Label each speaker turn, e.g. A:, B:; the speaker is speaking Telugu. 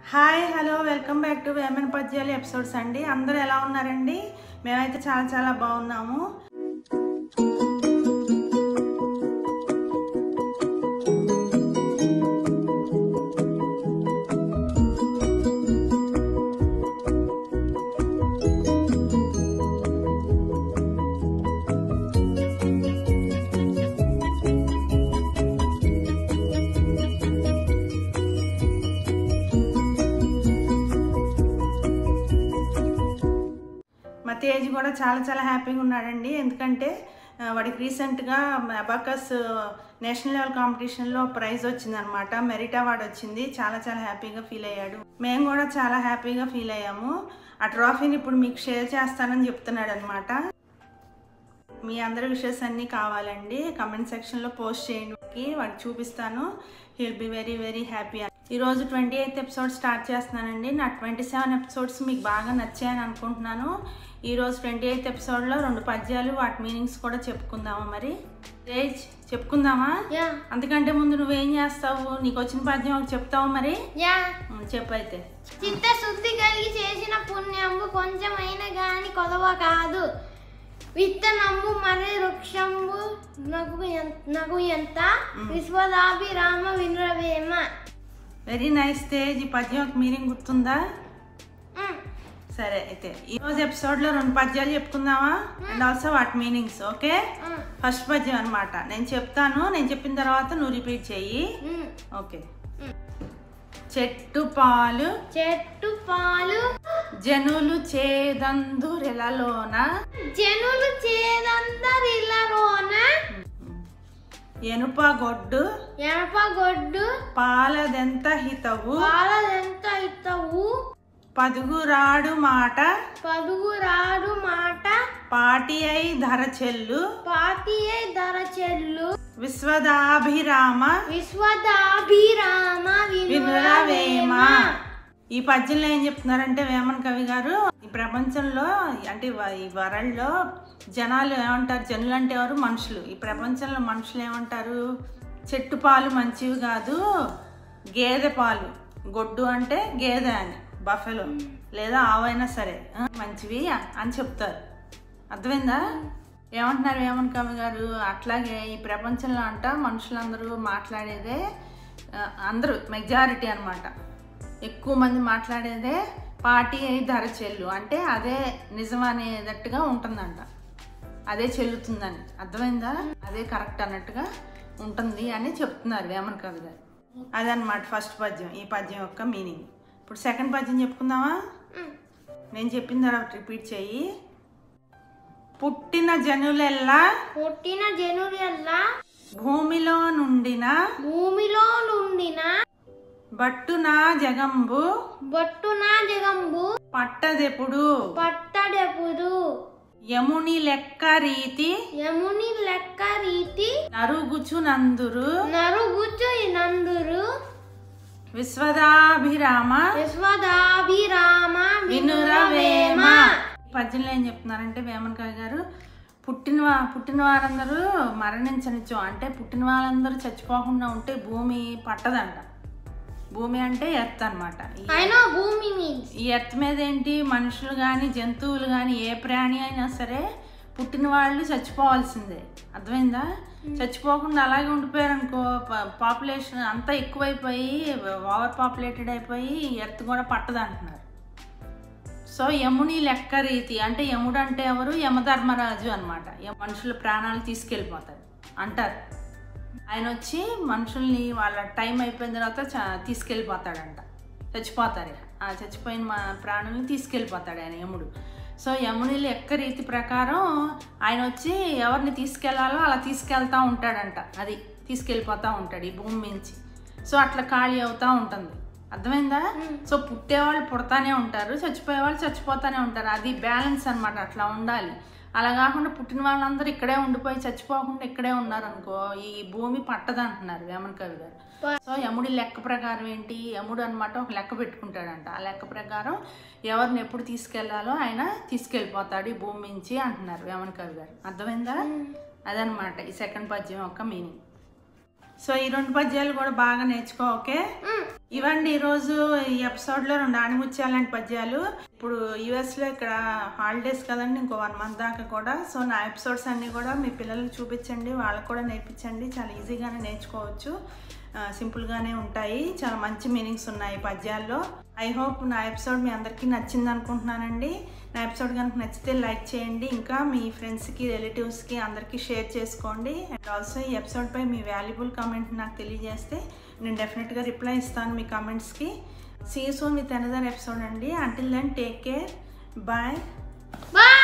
A: Hi hello welcome back to Vemana పద్యాలు ఎపిసోడ్స్ అండి అందరూ ఎలా ఉన్నారండి మేమైతే చాలా చాలా బాగున్నాము మా తేజ్ కూడా చాలా చాలా హ్యాపీగా ఉన్నాడండి ఎందుకంటే ఆ, వాడికి రీసెంట్గా అబాకస్ నేషనల్ లెవెల్ కాంపిటీషన్లో ప్రైజ్ వచ్చిందనమాట మెరిట్ అవార్డ్ వచ్చింది చాలా చాలా హ్యాపీగా ఫీల్ అయ్యాడు మేము కూడా చాలా హ్యాపీగా ఫీల్ అయ్యాము ఆ ట్రాఫీని ఇప్పుడు మీకు షేర్ చేస్తానని చెప్తున్నాడు అనమాట మీ అందరి విషయస్ అన్నీ కావాలండి కమెంట్ సెక్షన్లో పోస్ట్ చేయండి వాడికి చూపిస్తాను he'll be very very happy ఈరోజు ట్వంటీ ఎయిత్ ఎపిసోడ్ స్టార్ట్ చేస్తున్నానండి నా ట్వంటీ సెవెన్ ఎపిసోడ్స్ మీకు బాగా నచ్చాయని అనుకుంటున్నాను ఈరోజు ట్వంటీ ఎయిత్ ఎపిసోడ్లో రెండు పద్యాలు వాటి మీనింగ్స్ కూడా చెప్పుకుందామా మరి రేజ్ చెప్పుకుందామా
B: యా
A: అందుకంటే ముందు నువ్వేం చేస్తావు నీకు వచ్చిన పద్యం ఒకటి చెప్తావు మరి
B: యా
A: ఉం, చెప్పైతే
B: చిత్తశుద్ధి కలిగి చేసిన పుణ్యంబు కొంచెమైన గాని కొదవ కాదు విత్తనమ్ము మరి వృక్షంబు నగు ఎన్- నగు ఎంత విశ్వదాభిరామ వినురవేమ
A: వెరీ నైస్ తేజ్ ఈ పద్యం ఒక మీనింగ్ గుర్తుందా
B: మ్,
A: సరే అయితే ఈ రోజు ఎపిసోడ్ లో రెండు పద్యాలు చెప్పుకుందామా అండ్ ఆల్సో వాటి మీనింగ్స్ ఓకే
B: మ్,
A: ఫస్ట్ పద్యం అన్నమాట నేను చెప్తాను నేను చెప్పిన తర్వాత నువ్వు రిపీట్ చెయ్యి
B: మ్.
A: ఓకే చెట్టు పాలు
B: చెట్టు పాలు
A: జనులు చేదందురెలలోన
B: జనులు చేదందరిలరోన
A: ఎనుప గొడ్డు
B: ఎనపగొడ్డు
A: పాలదెంత హితవు
B: పాలదెంత ఇత్తవు
A: పదుగురాడు మాట
B: పదుగురాడు మాట
A: పాటి అయి ధర చెల్లు
B: పాతియే ధర చెల్లు
A: విశ్వదాభిరామ
B: విశ్వదాభిరామ
A: వినురవేమ
B: వినురవేమ
A: ఈ పద్యంలో ఏం చెప్తున్నారంటే వేమన్ కవి గారు ఈ ప్రపంచంలో అంటే వ- ఈ వరల్డ్లో జనాలు ఏమంటారు జనులు అంటే ఎవరు మనుషులు ఈ ప్రపంచంలో మనుషులు ఏమంటారు చెట్టు పాలు మంచివి కాదు గేదె పాలు గొడ్డు అంటే గేదె అని బఫెలో లేదా ఆవైనా సరే ఆ, మంచివి అని చెప్తారు అర్థమైందా ఏమంటున్నారు వేమన్ కవి గారు అట్లాగే ఈ ప్రపంచంలో అంట మనుషులందరూ మాట్లాడేదే ఆ, అందరూ మెజారిటీ అన్నమాట ఎక్కువ మంది మాట్లాడేదే పార్టీ అయి ధర చెల్లు అంటే అదే నిజం అనేటట్టుగా ఉంటుందంట అదే చెల్లుతుందని అర్థమైందా అదే కరెక్ట్ అన్నట్టుగా ఉంటుంది అని చెప్తున్నారు వేమన్ కవి గారు అదనమాట ఫస్ట్ పద్యం ఈ పద్యం యొక్క మీనింగ్ ఇప్పుడు సెకండ్ పద్యం చెప్పుకుందామా
B: మ్,
A: నేను చెప్పిన తర్వాత రిపీట్ చెయ్యి పుట్టిన జనులెల్లా
B: పుట్టిన జనులెల్లా
A: భూమిలో నుండిన
B: భూమిలో నుండిన
A: బట్టున జగంబు
B: బొట్టున జగంబు
A: పట్టదెప్పుడు
B: పట్టడెపుడు
A: యముని లెక్క రీతి
B: యముని లెక్క రీతి
A: నరుగుచునందురు
B: నరుగుచు నందురు
A: విశ్వదాభిరామ
B: విశ్వదాభిరామ
A: వినురవేమ
B: వినురవేమ
A: ఈ పద్యంలో ఏం చెప్తున్నారంటే వేమన్ కవి గారు పుట్టిన వా- పుట్టిన వారందరూ మరణించనిచ్చు అంటే పుట్టిన వాళ్ళందరూ చచ్చిపోకుండా ఉంటే భూమి పట్టదంట భూమి అంటే ఎర్త్ అనమాట
B: I know భూమి మీన్స్
A: ఈ ఎర్త్ మీద ఏంటి మనుషులు కానీ జంతువులు కానీ ఏ ప్రాణి అయినా సరే పుట్టిన వాళ్ళు చచ్చిపోవాల్సిందే అర్థమైందా చచ్చిపోకుండా అలాగే ఉండిపోయారు అనుకో పాపులేషన్ అంతా ఎక్కువైపోయి ఓవర్ పాపులేటెడ్ అయిపోయి ఎర్త్ కూడా పట్టదు అంటున్నారు సో యముని లెక్క రీతి అంటే యముడు అంటే ఎవరు యమధర్మరాజు అనమాట మనుషుల ప్రాణాలు తీసుకెళ్ళిపోతాడు అంటారు ఆయన వచ్చి మనుషుల్ని వాళ్ళ టైం అయిపోయిన తర్వాత చ- తీసుకెళ్ళిపోతాడంట చచ్చిపోతారు ఇక. ఆ చచ్చిపోయిన మా ప్రాణుల్ని తీసుకెళ్ళిపోతాడు ఆయన యముడు సో యముని లెక్క రీతి ప్రకారం ఆయన వచ్చి ఎవరిని తీసుకెళ్లాలో అలా తీసుకెళ్తా ఉంటాడంట అది తీసుకెళ్ళిపోతా ఉంటాడు ఈ భూమి మించి సో అట్లా ఖాళీ అవుతా ఉంటుంది అర్థమైందా సో పుట్టేవాళ్ళు పుడతానే ఉంటారు చచ్చిపోయేవాళ్ళు చచ్చిపోతానే ఉంటారు అది బ్యాలెన్స్ అన్నమాట అట్లా ఉండాలి అలా కాకుండా పుట్టిన వాళ్ళందరూ ఇక్కడే ఉండిపోయి చచ్చిపోకుండా ఇక్కడే ఉన్నారు అనుకో ఈ భూమి పట్టదంటున్నారు వేమన్ కవి గారు సో యముడి లెక్క ప్రకారం ఏంటి యముడు అనమాట ఒక లెక్క పెట్టుకుంటాడంట ఆ లెక్క ప్రకారం ఎవరిని ఎప్పుడు తీసుకెళ్లాలో ఆయన తీసుకెళ్ళిపోతాడు ఈ భూమి నుంచి అంటున్నారు వేమన్ కవి గారు అర్థమైందా అదనమాట ఈ సెకండ్ పద్యం యొక్క మీనింగ్ సో ఈ రెండు పద్యాలు కూడా బాగా నేర్చుకో ఓకే
B: మ్,
A: ఇవండి ఈరోజు ఈ ఎపిసోడ్లో రెండు ఆణిముత్యాలంటి పద్యాలు ఇప్పుడు యూఎస్లో ఇక్కడ హాలిడేస్ కదండి ఇంకో వన్ మంత్ దాకా కూడా సో నా ఎపిసోడ్స్ అన్నీ కూడా మీ పిల్లలకు చూపించండి వాళ్ళకు కూడా నేర్పించండి చాలా ఈజీగానే నేర్చుకోవచ్చు ఆ, సింపుల్గానే ఉంటాయి చాలా మంచి మీనింగ్స్ ఉన్నాయి పద్యాల్లో ఐ హోప్ నా ఎపిసోడ్ మీ అందరికీ నచ్చింది అనుకుంటున్నానండి నా ఎపిసోడ్ కనుక నచ్చితే లైక్ చేయండి ఇంకా మీ ఫ్రెండ్స్కి రిలేటివ్స్కి అందరికీ షేర్ చేసుకోండి అండ్ ఆల్సో ఈ ఎపిసోడ్పై మీ వాల్యుబుల్ కామెంట్ నాకు తెలియజేస్తే నేను డెఫినెట్గా రిప్లై ఇస్తాను మీ కామెంట్స్కి see soon with another episode అండి until then take care bye
B: bye